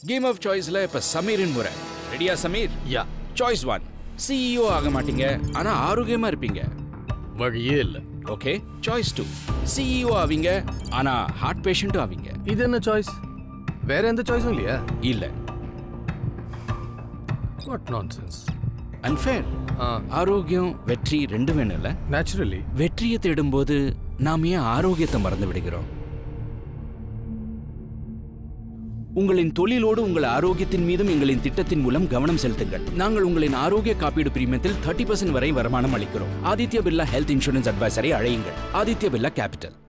game of சாய்ஸ்ல இப்ப சமீரின் முறை ரெடியா Sameer yeah choice one CEO ஆக மாட்டீங்க ஆனா ஆரோக்கியமா இருப்பீங்க வழியே இல்லை ஓகே சாய்ஸ் டூ சிஇஓ ஆவீங்க ஆனா ஹார்ட் பேஷண்ட்டும் ஆவீங்க இது என்ன சாய்ஸ் வேற எந்த சாய்ஸும் இல்லையா இல்ல வாட் நான்சென்ஸ் அன்ஃபேர் ஆரோக்கியம் வெற்றி ரெண்டு வேணும்ல நேச்சுரலி வெற்றியை தேடும்போது நாம் ஏன் ஆரோக்கியத்தை மறந்து விடுகிறோம் உங்களின் தொழிலோடு உங்கள் ஆரோக்கியத்தின் மீதும் எங்களின் திட்டத்தின் மூலம் கவனம் செலுத்துங்கள் நாங்கள் உங்களின் ஆரோக்கிய காப்பீடு பிரீமியத்தில் தேர்ட்டி வரை வருமானம் அளிக்கிறோம் ஆதித்ய பிர்லா ஹெல்த் இன்சூரன்ஸ் அட்வைசரை அழையுங்கள் ஆதித்ய பிர்லா கேபிட்டல்